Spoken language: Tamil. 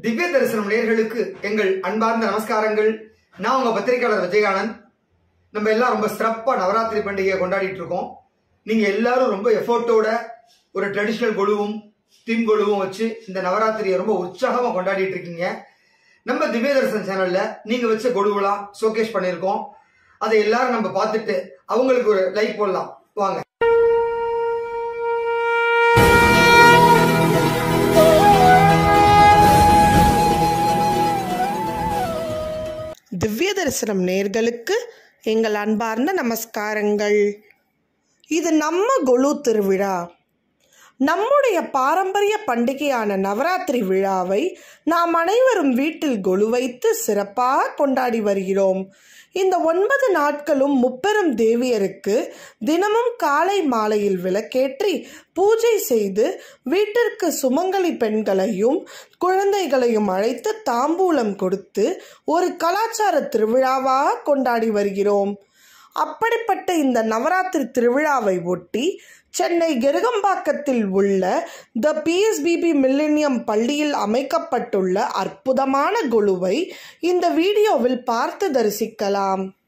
திவ்ய தரிசனம் நேர்களுக்கு எங்கள் அன்பார்ந்த நமஸ்காரங்கள் நான் உங்க பத்திரிகையாளர் விஜயகானந்த் நம்ம எல்லாம் ரொம்ப சிறப்பா நவராத்திரி பண்டிகையை கொண்டாடிட்டு இருக்கோம் நீங்க எல்லாரும் ரொம்ப எஃபோர்ட்டோட ஒரு ட்ரெடிஷ்னல் கொலுவும் தீம் கொலுவும் வச்சு இந்த நவராத்திரியை ரொம்ப உற்சாகமா கொண்டாடிட்டு இருக்கீங்க நம்ம திவ்ய தரிசனம் சேனல்ல நீங்க வச்ச கொலுவெல்லாம் ஷோகேஸ் பண்ணியிருக்கோம் அதை எல்லாரும் நம்ம பார்த்துட்டு அவங்களுக்கு ஒரு லைக் போடலாம் வாங்க திவ்ய தரிசனம் நேர்களுக்கு எங்கள் அன்பார்ந்த நமஸ்காரங்கள் இது நம்ம கொலு திருவிழா நம்முடைய பாரம்பரிய பண்டிகையான நவராத்திரி விழாவை நாம் அனைவரும் வீட்டில் கொலு வைத்து சிறப்பாக கொண்டாடி வருகிறோம் இந்த ஒன்பது நாட்களும் முப்பெரும் தேவியருக்கு தினமும் காலை மாலையில் விளக்கேற்றி பூஜை செய்து வீட்டிற்கு சுமங்கலி பெண்களையும் குழந்தைகளையும் அழைத்து தாம்பூலம் கொடுத்து ஒரு கலாச்சார திருவிழாவாக கொண்டாடி வருகிறோம் அப்படிப்பட்ட இந்த நவராத்திரி திருவிழாவை ஒட்டி சென்னை கெருகம்பாக்கத்தில் உள்ள த பிஎஸ்பிபி மில்லினியம் பள்ளியில் அமைக்கப்பட்டுள்ள அற்புதமான குழுவை இந்த வீடியோவில் பார்த்து தரிசிக்கலாம்